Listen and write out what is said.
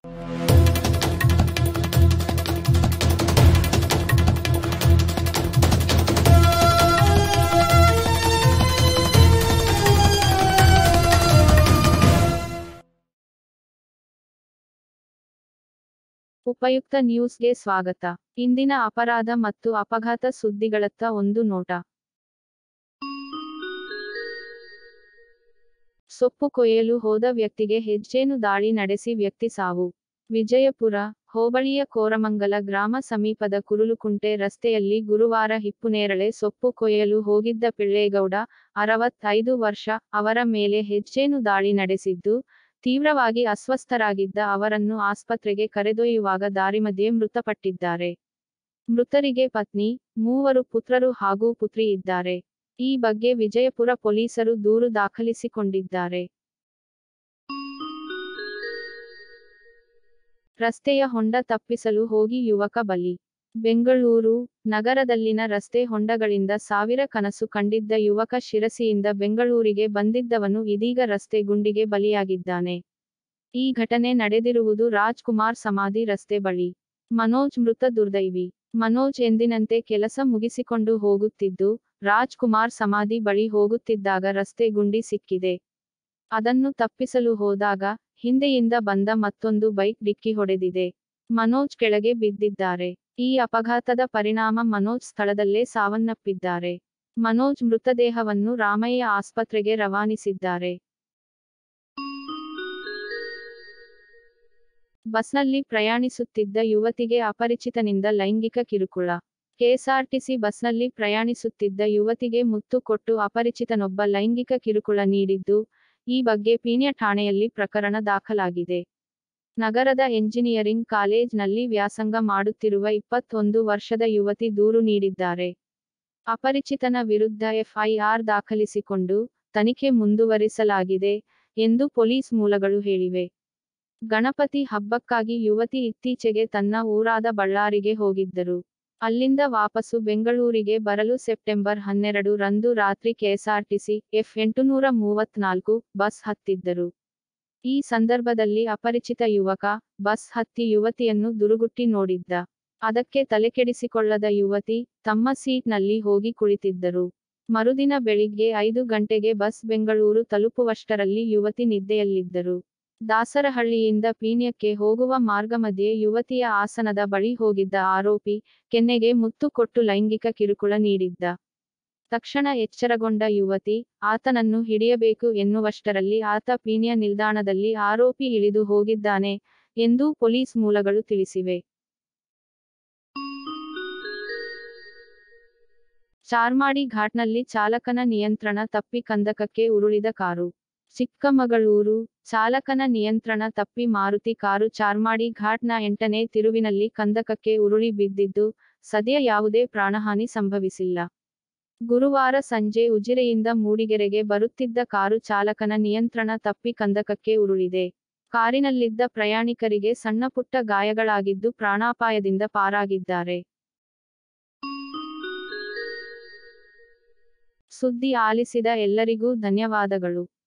ಉಪಯುಕ್ತ ನ್ಯೂಸ್ಗೆ ಸ್ವಾಗತ ಇಂದಿನ ಅಪರಾಧ ಮತ್ತು ಅಪಘಾತ ಸುದ್ದಿಗಳತ್ತ ಒಂದು ನೋಟ ಸೊಪ್ಪು ಕೊಯ್ಯಲು ಹೋದ ವ್ಯಕ್ತಿಗೆ ಹೆಜ್ಜೇನು ದಾಳಿ ನಡೆಸಿ ವ್ಯಕ್ತಿ ಸಾವು ವಿಜಯಪುರ ಹೋಬಳಿಯ ಕೋರಮಂಗಲ ಗ್ರಾಮ ಸಮೀಪದ ಕುರುಲುಕುಂಟೆ ರಸ್ತೆಯಲ್ಲಿ ಗುರುವಾರ ಹಿಪ್ಪುನೇರಳೆ ಸೊಪ್ಪು ಕೊಯ್ಯಲು ಹೋಗಿದ್ದ ಪಿಳ್ಳೇಗೌಡ ಅರವತ್ತೈದು ವರ್ಷ ಅವರ ಮೇಲೆ ಹೆಜ್ಜೇನು ದಾಳಿ ನಡೆಸಿದ್ದು ತೀವ್ರವಾಗಿ ಅಸ್ವಸ್ಥರಾಗಿದ್ದ ಅವರನ್ನು ಆಸ್ಪತ್ರೆಗೆ ಕರೆದೊಯ್ಯುವಾಗ ದಾರಿಮಧ್ಯೆ ಮೃತಪಟ್ಟಿದ್ದಾರೆ ಮೃತರಿಗೆ ಪತ್ನಿ ಮೂವರು ಪುತ್ರರು ಹಾಗೂ ಪುತ್ರಿ ಇದ್ದಾರೆ ಈ ಬಗ್ಗೆ ವಿಜಯಪುರ ಪೊಲೀಸರು ದೂರು ದಾಖಲಿಸಿಕೊಂಡಿದ್ದಾರೆ ರಸ್ತೆಯ ಹೊಂಡ ತಪ್ಪಿಸಲು ಹೋಗಿ ಯುವಕ ಬಲಿ ಬೆಂಗಳೂರು ನಗರದಲ್ಲಿನ ರಸ್ತೆ ಹೊಂಡಗಳಿಂದ ಸಾವಿರ ಕನಸು ಕಂಡಿದ್ದ ಯುವಕ ಶಿರಸಿಯಿಂದ ಬೆಂಗಳೂರಿಗೆ ಬಂದಿದ್ದವನು ಇದೀಗ ರಸ್ತೆ ಗುಂಡಿಗೆ ಬಲಿಯಾಗಿದ್ದಾನೆ ಈ ಘಟನೆ ನಡೆದಿರುವುದು ರಾಜ್ಕುಮಾರ್ ಸಮಾಧಿ ರಸ್ತೆ ಬಳಿ ಮನೋಜ್ ಮೃತ ದುರ್ದೈವಿ ಮನೋಜ್ ಎಂದಿನಂತೆ ಕೆಲಸ ಮುಗಿಸಿಕೊಂಡು ಹೋಗುತ್ತಿದ್ದು ರಾಜ್ಕುಮಾರ್ ಸಮಾಧಿ ಬಳಿ ಹೋಗುತ್ತಿದ್ದಾಗ ರಸ್ತೆ ಗುಂಡಿ ಸಿಕ್ಕಿದೆ ಅದನ್ನು ತಪ್ಪಿಸಲು ಹೋದಾಗ ಹಿಂದೆಯಿಂದ ಬಂದ ಮತ್ತೊಂದು ಬೈಕ್ ಡಿಕ್ಕಿ ಹೊಡೆದಿದೆ ಮನೋಜ್ ಕೆಳಗೆ ಬಿದ್ದಿದ್ದಾರೆ ಈ ಅಪಘಾತದ ಪರಿಣಾಮ ಮನೋಜ್ ಸ್ಥಳದಲ್ಲೇ ಸಾವನ್ನಪ್ಪಿದ್ದಾರೆ ಮನೋಜ್ ಮೃತದೇಹವನ್ನು ರಾಮಯ್ಯ ಆಸ್ಪತ್ರೆಗೆ ರವಾನಿಸಿದ್ದಾರೆ ಬಸ್ನಲ್ಲಿ ಪ್ರಯಾಣಿಸುತ್ತಿದ್ದ ಯುವತಿಗೆ ಅಪರಿಚಿತನಿಂದ ಲೈಂಗಿಕ ಕಿರುಕುಳ ಕೆಎಸ್ಆರ್ಟಿಸಿ ಬಸ್ನಲ್ಲಿ ಪ್ರಯಾಣಿಸುತ್ತಿದ್ದ ಯುವತಿಗೆ ಮುತ್ತು ಕೊಟ್ಟು ಅಪರಿಚಿತನೊಬ್ಬ ಲೈಂಗಿಕ ಕಿರುಕುಳ ನೀಡಿದ್ದು ಈ ಬಗ್ಗೆ ಪೀಣ್ಯ ಠಾಣೆಯಲ್ಲಿ ಪ್ರಕರಣ ದಾಖಲಾಗಿದೆ ನಗರದ ಎಂಜಿನಿಯರಿಂಗ್ ಕಾಲೇಜ್ನಲ್ಲಿ ವ್ಯಾಸಂಗ ಮಾಡುತ್ತಿರುವ ಇಪ್ಪತ್ತೊಂದು ವರ್ಷದ ಯುವತಿ ದೂರು ನೀಡಿದ್ದಾರೆ ಅಪರಿಚಿತನ ವಿರುದ್ಧ ಎಫ್ಐಆರ್ ದಾಖಲಿಸಿಕೊಂಡು ತನಿಖೆ ಮುಂದುವರಿಸಲಾಗಿದೆ ಎಂದು ಪೊಲೀಸ್ ಮೂಲಗಳು ಹೇಳಿವೆ ಗಣಪತಿ ಹಬ್ಬಕ್ಕಾಗಿ ಯುವತಿ ಇತ್ತೀಚೆಗೆ ತನ್ನ ಊರಾದ ಬಳ್ಳಾರಿಗೆ ಹೋಗಿದ್ದರು ಅಲ್ಲಿಂದ ವಾಪಸ್ಸು ಬೆಂಗಳೂರಿಗೆ ಬರಲು ಸೆಪ್ಟೆಂಬರ್ ಹನ್ನೆರಡು ರಂದು ರಾತ್ರಿ ಕೆಎಸ್ಆರ್ಟಿಸಿ ಎಫ್ ಎಂಟುನೂರ ಮೂವತ್ನಾಲ್ಕು ಬಸ್ ಹತ್ತಿದ್ದರು ಈ ಸಂದರ್ಭದಲ್ಲಿ ಅಪರಿಚಿತ ಯುವಕ ಬಸ್ ಹತ್ತಿ ಯುವತಿಯನ್ನು ದುರುಗುಟ್ಟಿ ನೋಡಿದ್ದ ಅದಕ್ಕೆ ತಲೆಕೆಡಿಸಿಕೊಳ್ಳದ ಯುವತಿ ತಮ್ಮ ಸೀಟ್ನಲ್ಲಿ ಹೋಗಿ ಕುಳಿತಿದ್ದರು ಮರುದಿನ ಬೆಳಿಗ್ಗೆ ಐದು ಗಂಟೆಗೆ ಬಸ್ ಬೆಂಗಳೂರು ತಲುಪುವಷ್ಟರಲ್ಲಿ ಯುವತಿ ನಿದ್ದೆಯಲ್ಲಿದ್ದರು ದಾಸರಹಳ್ಳಿಯಿಂದ ಪೀಣ್ಯಕ್ಕೆ ಹೋಗುವ ಮಾರ್ಗಮಧ್ಯೆ ಯುವತಿಯ ಆಸನದ ಬಳಿ ಹೋಗಿದ್ದ ಆರೋಪಿ ಕೆನ್ನೆಗೆ ಮುತ್ತು ಕೊಟ್ಟು ಲೈಂಗಿಕ ಕಿರುಕುಳ ನೀಡಿದ್ದ ತಕ್ಷಣ ಎಚ್ಚರಗೊಂಡ ಯುವತಿ ಆತನನ್ನು ಹಿಡಿಯಬೇಕು ಎನ್ನುವಷ್ಟರಲ್ಲಿ ಆತ ಪೀಣ್ಯ ನಿಲ್ದಾಣದಲ್ಲಿ ಆರೋಪಿ ಇಳಿದು ಹೋಗಿದ್ದಾನೆ ಎಂದು ಪೊಲೀಸ್ ಮೂಲಗಳು ತಿಳಿಸಿವೆ ಚಾರ್ಮಾಡಿ ಘಾಟ್ನಲ್ಲಿ ಚಾಲಕನ ನಿಯಂತ್ರಣ ತಪ್ಪಿ ಕಂದಕಕ್ಕೆ ಉರುಳಿದ ಕಾರು ಚಿಕ್ಕಮಗಳೂರು ಚಾಲಕನ ನಿಯಂತ್ರಣ ತಪ್ಪಿ ಮಾರುತಿ ಕಾರು ಚಾರ್ಮಾಡಿ ಘಾಟ್ನ ಎಂಟನೇ ತಿರುವಿನಲ್ಲಿ ಕಂದಕಕ್ಕೆ ಉರುಳಿ ಬಿದ್ದಿದ್ದು ಸದ್ಯ ಯಾವುದೇ ಪ್ರಾಣಹಾನಿ ಸಂಭವಿಸಿಲ್ಲ ಗುರುವಾರ ಸಂಜೆ ಉಜಿರೆಯಿಂದ ಮೂಡಿಗೆರೆಗೆ ಬರುತ್ತಿದ್ದ ಕಾರು ಚಾಲಕನ ನಿಯಂತ್ರಣ ತಪ್ಪಿ ಕಂದಕಕ್ಕೆ ಉರುಳಿದೆ ಕಾರಿನಲ್ಲಿದ್ದ ಪ್ರಯಾಣಿಕರಿಗೆ ಸಣ್ಣಪುಟ್ಟ ಗಾಯಗಳಾಗಿದ್ದು ಪ್ರಾಣಾಪಾಯದಿಂದ ಪಾರಾಗಿದ್ದಾರೆ ಸುದ್ದಿ ಆಲಿಸಿದ ಎಲ್ಲರಿಗೂ ಧನ್ಯವಾದಗಳು